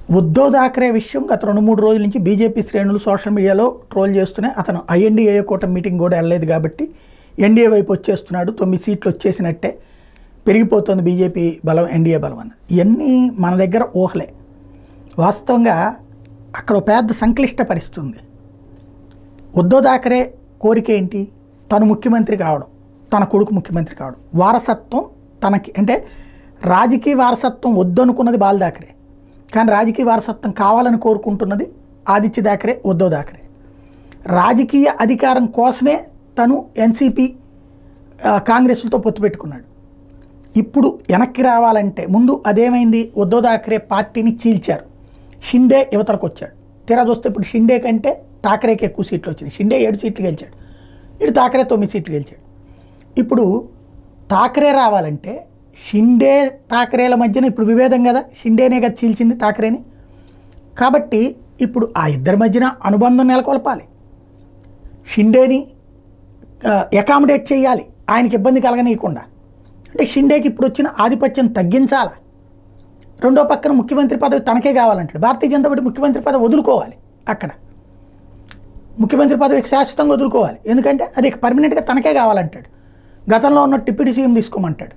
ఉద్ధవ్ థాకరే విషయం గత రెండు మూడు రోజుల నుంచి బీజేపీ శ్రేణులు సోషల్ మీడియాలో ట్రోల్ చేస్తూనే అతను ఐఎన్డీఏ కూటమి మీటింగ్ కూడా వెళ్ళలేదు కాబట్టి ఎన్డీఏ వైపు వచ్చేస్తున్నాడు తొమ్మిది సీట్లు వచ్చేసినట్టే పెరిగిపోతుంది బీజేపీ బలం ఎన్డీఏ బలం అని ఇవన్నీ మన దగ్గర ఊహలే వాస్తవంగా అక్కడ ఒక పెద్ద సంక్లిష్ట పరిస్థితి ఉంది ఉద్ధవ్ థాకరే కోరిక ఏంటి తను ముఖ్యమంత్రి కావడం తన కొడుకు ముఖ్యమంత్రి కావడం వారసత్వం తనకి అంటే రాజకీయ వారసత్వం వద్దనుకున్నది బాల్ థాకరే కానీ రాజకీయ వారసత్వం కావాలని కోరుకుంటున్నది ఆదిత్య థాకరే ఉద్ధవ్ థాకరే రాజకీయ అధికారం కోసమే తను ఎన్సీపీ కాంగ్రెస్లతో పొత్తు పెట్టుకున్నాడు ఇప్పుడు వెనక్కి రావాలంటే ముందు అదేమైంది ఉద్ధవ్ థాకరే పార్టీని చీల్చారు షిండే యువతలకు వచ్చాడు తీరా చూస్తే ఇప్పుడు షిండే కంటే ఠాకరేకి ఎక్కువ సీట్లు వచ్చినాయి షిండే ఏడు సీట్లు గెలిచాడు ఇటు ఠాకరే తొమ్మిది సీట్లు గెలిచాడు ఇప్పుడు ఠాకరే రావాలంటే షిండే ఠాకరేల మధ్యన ఇప్పుడు విభేదం కదా షిండేనే కదా చీల్చింది ఠాకరేని కాబట్టి ఇప్పుడు ఆ ఇద్దరి మధ్యన అనుబంధం నెలకొల్పాలి షిండేని అకామిడేట్ చేయాలి ఆయనకి ఇబ్బంది కలగనీయకుండా అంటే షిండేకి ఇప్పుడు వచ్చిన ఆధిపత్యం తగ్గించాలా రెండో పక్కన ముఖ్యమంత్రి పదవి తనకే కావాలంటాడు భారతీయ జనతా పార్టీ ముఖ్యమంత్రి పదవి వదులుకోవాలి అక్కడ ముఖ్యమంత్రి పదవికి శాశ్వతంగా వదులుకోవాలి ఎందుకంటే అది పర్మనెంట్గా తనకే కావాలంటాడు గతంలో ఉన్న డిప్యూటీ సీఎం తీసుకోమంటాడు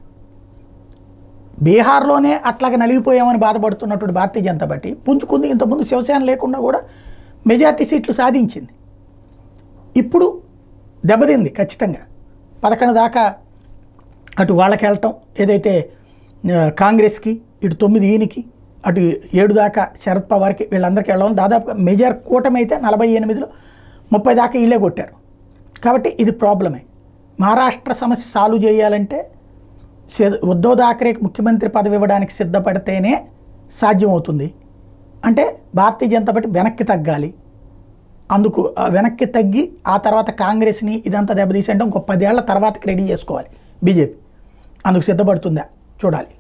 బీహార్లోనే అట్లాగే నలిగిపోయామని బాధపడుతున్నటువంటి భారతీయ జనతా పార్టీ పుంజుకుంది ఇంతకుముందు శివసేన లేకుండా కూడా మెజార్టీ సీట్లు సాధించింది ఇప్పుడు దెబ్బతింది ఖచ్చితంగా పదకొండు దాకా అటు వాళ్ళకి వెళ్ళటం ఏదైతే ఆ, కాంగ్రెస్కి ఇటు తొమ్మిది ఈయనకి అటు ఏడు దాకా శరద్ పవార్కి వీళ్ళందరికీ వెళ్ళడం దాదాపు మెజార్ కూటమి అయితే నలభై ఎనిమిదిలో ముప్పై దాకా వీళ్ళే కొట్టారు కాబట్టి ఇది ప్రాబ్లమే మహారాష్ట్ర సమస్య సాల్వ్ చేయాలంటే సి- ఉద్ధవ్ థాకరేకి ముఖ్యమంత్రి పదవి ఇవ్వడానికి సిద్ధపడితేనే సాధ్యమవుతుంది అంటే భారతీయ జనతా పార్టీ వెనక్కి తగ్గాలి అందుకు ఆ వెనక్కి తగ్గి ఆ తర్వాత కాంగ్రెస్ని ఇదంతా దెబ్బతీసి అంటే ఇంకో పదేళ్ల తర్వాతకి రెడీ చేసుకోవాలి బీజేపీ అందుకు సిద్ధపడుతుందా చూడాలి